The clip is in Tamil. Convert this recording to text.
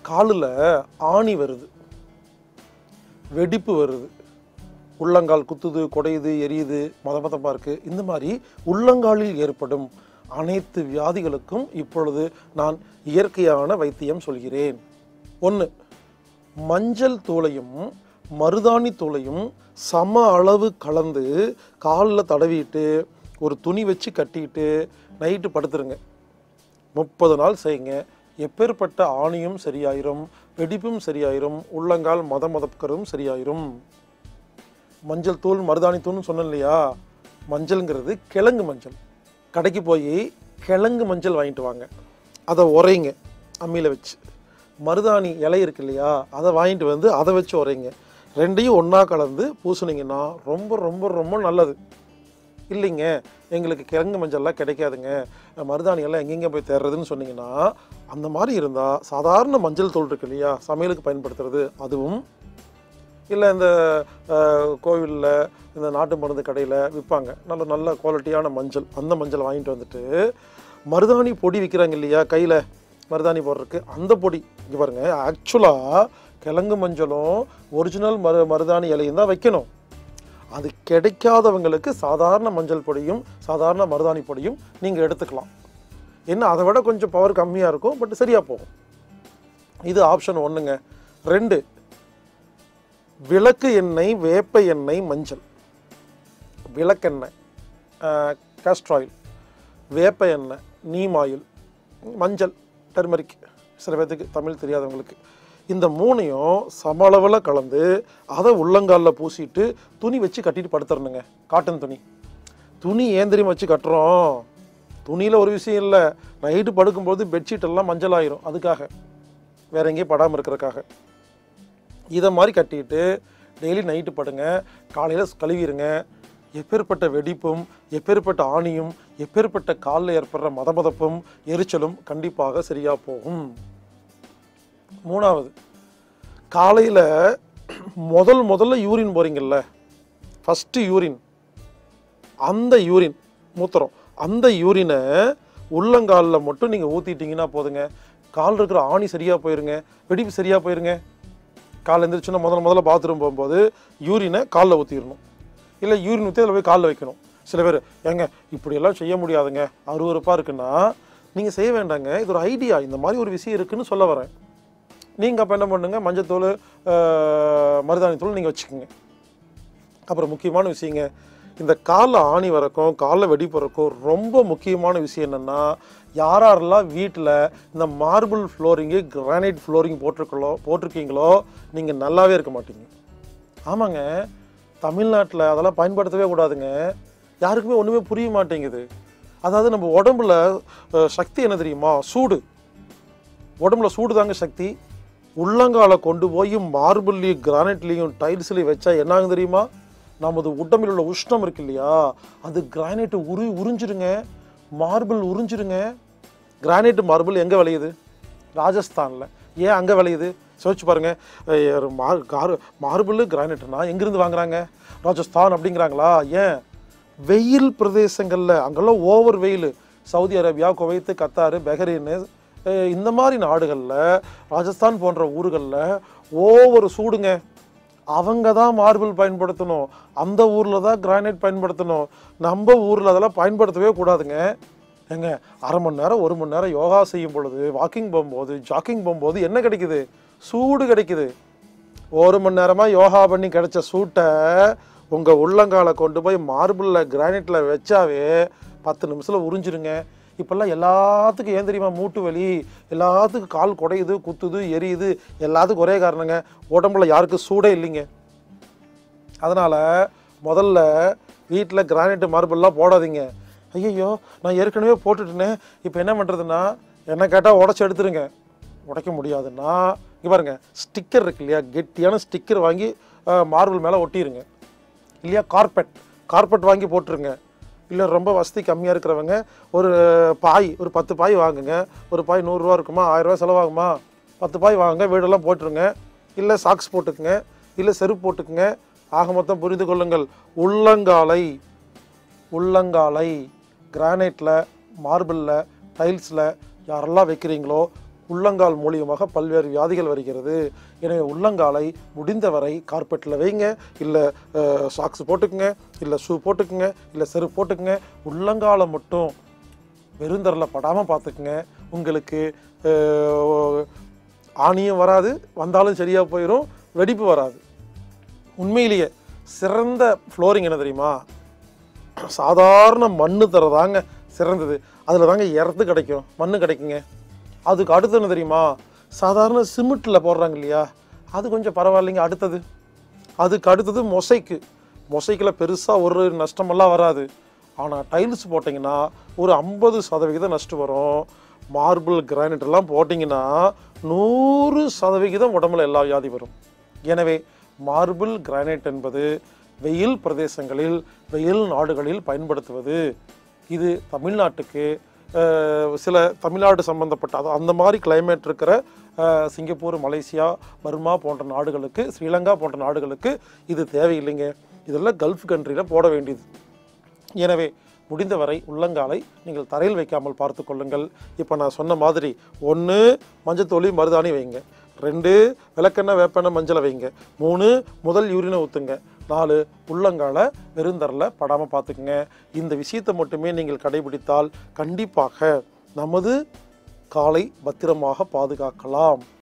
காலில் ஆணி வருது வெடிப்பு வருது உள்ளங்கால் குத்துது குடையுது எரியுது மதமதமாக இருக்குது இந்த மாதிரி உள்ளங்காலில் ஏற்படும் அனைத்து வியாதிகளுக்கும் இப்பொழுது நான் இயற்கையான வைத்தியம் சொல்கிறேன் ஒன்று மஞ்சள் தூளையும் மருதாணி தூளையும் சம அளவு கலந்து காலில் தடவிட்டு ஒரு துணி வச்சு கட்டிட்டு நைட்டு படுத்துருங்க முப்பது நாள் செய்யுங்க எப்பேற்பட்ட ஆணியும் சரியாயிரும் வெடிப்பும் சரியாயிரும் உள்ளங்கால் மத மதக்கரும் சரியாயிரும் மஞ்சள் தூள் மருதாணி தூள்னு சொன்னேன் இல்லையா மஞ்சள்ங்கிறது கிழங்கு மஞ்சள் கடைக்கு போய் கிழங்கு மஞ்சள் வாங்கிட்டு வாங்க அதை உரைங்க அம்மியில் வச்சு மருதாணி இலை இருக்கு இல்லையா அதை வாங்கிட்டு வந்து அதை வச்சு உரைங்க ரெண்டையும் ஒன்றா கலந்து பூசுனீங்கன்னா ரொம்ப ரொம்ப ரொம்ப நல்லது இல்லைங்க எங்களுக்கு கிழங்கு மஞ்சள்லாம் கிடைக்காதுங்க மருதாணி எல்லாம் எங்கெங்கே போய் தேடுறதுன்னு சொன்னீங்கன்னா அந்த மாதிரி இருந்தால் சாதாரண மஞ்சள் தூள் இருக்கு இல்லையா சமையலுக்கு பயன்படுத்துறது அதுவும் இல்லை இந்த கோவிலில் இந்த நாட்டு மருந்து கடையில் விற்பாங்க நல்ல நல்ல குவாலிட்டியான மஞ்சள் அந்த மஞ்சள் வாங்கிட்டு வந்துட்டு மருதாணி பொடி விற்கிறாங்க இல்லையா கையில் மருதாணி போடுறதுக்கு அந்த பொடி இங்கே பாருங்க ஆக்சுவலாக கிழங்கு மஞ்சளும் ஒரிஜினல் மரு மருதாணி இலையும் தான் வைக்கணும் அது கிடைக்காதவங்களுக்கு சாதாரண மஞ்சள் பொடியும் சாதாரண மருதாணி பொடியும் நீங்கள் எடுத்துக்கலாம் என்ன அதை விட கொஞ்சம் பவர் கம்மியாக இருக்கும் பட் சரியாக போகும் இது ஆப்ஷன் ஒன்றுங்க ரெண்டு விளக்கு எண்ணெய் வேப்ப எண்ணெய் மஞ்சள் விளக்கெண்ணெய் castor ஆயில் வேப்ப எண்ணெய் நீம் ஆயில் மஞ்சள் டர்மரிக் சில பேர்த்துக்கு தமிழ் தெரியாதவங்களுக்கு இந்த மூணையும் சம அளவில் கலந்து அதை உள்ளங்காலில் பூசிட்டு துணி வச்சு கட்டிட்டு படுத்துறணுங்க காட்டன் துணி துணி ஏன் தெரியுமா வச்சு கட்டுறோம் துணியில் ஒரு விஷயம் இல்லை நைட்டு படுக்கும்போது பெட்ஷீட் எல்லாம் மஞ்சள் ஆயிரும் அதுக்காக வேற எங்கேயும் படாமல் இருக்கிறதுக்காக இதை மாதிரி கட்டிட்டு டெய்லி நைட்டு படுங்க காலையில் கழுவிடுங்க எப்பேற்பட்ட வெடிப்பும் எப்பேற்பட்ட ஆணியும் எப்பேற்பட்ட காலில் ஏற்படுற மதமதப்பும் எரிச்சலும் கண்டிப்பாக சரியாக போகும் மூணாவது காலையில் முதல் முதல்ல யூரின் போகிறீங்கல்ல ஃபஸ்ட்டு யூரின் அந்த யூரின் மூத்திரம் அந்த யூரினை உள்ளங்காலில் மட்டும் நீங்கள் ஊற்றிட்டீங்கன்னா போதுங்க கால் இருக்கிற ஆணி சரியாக போயிருங்க வெடிப்பு சரியாக போயிருங்க காலைல எழுந்திரிச்சுன்னா முதல்ல முதல்ல பாத்ரூம் போகும்போது யூரினை காலில் ஊற்றிடணும் இல்லை யூரின் ஊற்றி அதில் போய் காலில் வைக்கணும் சில பேர் ஏங்க இப்படியெல்லாம் செய்ய முடியாதுங்க அருவருப்பாக இருக்குன்னா நீங்கள் செய்ய வேண்டாங்க இது ஒரு ஐடியா இந்த மாதிரி ஒரு விஷயம் இருக்குன்னு சொல்ல வரேன் நீங்கள் அப்போ என்ன பண்ணுங்க மஞ்சத்தூள் ஆஹ், மருதாணி தூள் நீங்கள் வச்சுக்கோங்க அப்புறம் முக்கியமான விஷயங்க இந்த காலில் ஆணி வரக்கும் காலில் வெடி பிறக்கும் ரொம்ப முக்கியமான விஷயம் என்னென்னா யாரெல்லாம் வீட்டில் இந்த மார்பிள் ஃப்ளோரிங்கு கிரானைட் ஃப்ளோரிங் போட்டிருக்கலோ போட்டிருக்கீங்களோ நீங்கள் நல்லாவே இருக்க மாட்டீங்க ஆமாங்க தமிழ்நாட்டில் அதெல்லாம் பயன்படுத்தவே கூடாதுங்க யாருக்குமே ஒன்றுமே புரிய மாட்டேங்குது அதாவது நம்ம உடம்புல அஹ், சக்தி என்ன தெரியுமா சூடு உடம்புல சூடு தாங்க சக்தி உள்ளங்கால கொண்டு போய் மார்பிள்லையும் கிரானைட்லேயும் டைல்ஸ்லையும் வச்சா என்ன ஆகும் தெரியுமா நமது உடம்பில் உள்ள உஷ்ணம் இருக்கு இல்லையா அது கிரானைட் உரு உறிஞ்சிருங்க மார்பிள் உறிஞ்சிருங்க கிரானைட் மார்பிள் எங்கே விளையுது ராஜஸ்தானில் ஏன் அங்கே விளையுது சோதிச்சு பாருங்க அஹ் மார் கார் மார்பிள் கிரானைட்னா எங்கேருந்து வாங்குறாங்க ராஜஸ்தான் அப்படிங்கிறாங்களா ஏன் வெயில் பிரதேசங்களில் அங்கெல்லாம் ஓவர் வெயில் Saudi Arabia Kuwait Qatar Bahrain அஹ் இந்த மாதிரி நாடுகளில் ராஜஸ்தான் போன்ற ஊர்களில் ஓவர் சூடுங்க அவங்க தான் மார்பிள் பயன்படுத்தணும் அந்த ஊரில் தான் கிரானைட் பயன்படுத்தணும் நம்ம ஊரில் அதெல்லாம் பயன்படுத்தவே கூடாதுங்க ஏங்க அரை மணி நேரம் ஒரு மணி நேரம் யோகா செய்யும் பொழுது வாக்கிங் போகும்போது ஜாக்கிங் போகும்போது என்ன கிடைக்குது சூடு கிடைக்குது ஒரு மணி நேரமாக யோகா பண்ணி கிடைச்ச சூட்டை உங்கள் உள்ளங்கால கொண்டு போய் மார்பிளில் கிரானைட்டில் வச்சாவே பத்து நிமிஷத்தில் உறிஞ்சிருங்க இப்போல்லாம் எல்லாத்துக்கும் ஏன் தெரியுமா மூட்டு வலி எல்லாத்துக்கும் கால் குடையுது குத்துது எரியுது எல்லாத்துக்கும் ஒரே காரணங்க உடம்புல யாருக்கும் சூடே இல்லைங்க அதனால் முதல்ல வீட்டில் கிரானைட் மார்பிள்லாம் போடாதீங்க ஐயையோ நான் ஏற்கனவே போட்டுட்டேனே இப்போ என்ன பண்ணுறதுன்னா என்ன கேட்டால் உடச்சி எடுத்துருங்க உடைக்க முடியாதுன்னா இங்கே பாருங்க ஸ்டிக்கர் இருக்கு இல்லையா கெட்டியான ஸ்டிக்கர் வாங்கி மார்பிள் மேலே ஒட்டிடுங்க இல்லையா கார்பெட் கார்பெட் வாங்கி போட்டுருங்க இல்லை ரொம்ப வசதி கம்மியாக இருக்கிறவங்க ஒரு பாய் ஒரு பத்து பாய் வாங்குங்க ஒரு பாய் நூறுரூவா இருக்குமா ஆயிரரூவா செலவாகுமா பத்து பாய் வாங்குங்க வீடெல்லாம் போட்டுருங்க இல்லை சாக்ஸ் போட்டுக்குங்க இல்லை செருப்பு போட்டுக்குங்க ஆக மொத்தம் புரிந்து கொள்ளுங்கள் உள்ளங்காலை உள்ளங்காலை கிரானைட்டில் மார்பிளில் டைல்ஸில் யாரெல்லாம் வைக்கிறீங்களோ உள்ளங்கால் மூலியமாக பல்வேறு வியாதிகள் வருகிறது எனவே உள்ளங்காலை முடிந்தவரை கார்பெட்டில் வைங்க இல்லை சாக்ஸ் போட்டுக்குங்க இல்லை ஷூ போட்டுக்குங்க இல்லை செருப்பு போட்டுக்குங்க உள்ளங்காலை மட்டும் வெறுந்தரில் படாமல் பார்த்துக்குங்க உங்களுக்கு அஹ், ஆணியும் வராது வந்தாலும் சரியாக போயிடும் வெடிப்பு வராது உண்மையிலேயே சிறந்த ஃப்ளோரிங் என்ன தெரியுமா சாதாரண மண்ணு தரதாங்க சிறந்தது அதில் தாங்க எர்த்து கிடைக்கும் மண்ணு கிடைக்குங்க அதுக்கு அடுத்து என்ன தெரியுமா சாதாரண சிமெண்ட்டில் போடுறாங்க இல்லையா அது கொஞ்சம் பரவாயில்லைங்க அடுத்தது அதுக்கு அடுத்தது மொசைக்கு மொசைக்கில் பெருசாக ஒரு நஷ்டமெல்லாம் வராது ஆனால் டைல்ஸ் போட்டிங்கன்னா ஒரு ஐம்பது சதவிகிதம் நஷ்டம் வரும் மார்பிள் கிரானைட் எல்லாம் போட்டிங்கன்னா நூறு சதவிகிதம் உடம்புல எல்லா வியாதி வரும் எனவே மார்பிள் கிரானைட் என்பது வெயில் பிரதேசங்களில் வெயில் நாடுகளில் பயன்படுத்துவது இது தமிழ்நாட்டுக்கு அஹ், சில தமிழ்நாடு சம்பந்தப்பட்ட அது அந்த மாதிரி climate இருக்கிற அஹ், சிங்கப்பூர் மலேசியா பர்மா போன்ற நாடுகளுக்கு ஸ்ரீலங்கா போன்ற நாடுகளுக்கு இது தேவையில்லைங்க இதெல்லாம் கல்ஃப் கண்ட்ரியில் போட வேண்டியது எனவே முடிந்தவரை உள்ளங்காலை நீங்கள் தரையில் வைக்காமல் பார்த்து கொள்ளுங்கள் இப்போ நான் சொன்ன மாதிரி ஒன்று மஞ்சத்தூளி மருதாணி வைங்க ரெண்டு விளக்கெண்ணெய் வேப்பெண்ணெய் மஞ்சளை வைங்க மூணு முதல் யூரினை ஊற்றுங்க நாலு உள்ளங்கால வெறுந்தரில் படாமல் பார்த்துக்குங்க இந்த விஷயத்தை மட்டுமே நீங்கள் கடைபிடித்தால் கண்டிப்பாக நமது காலை பத்திரமாக பாதுகாக்கலாம்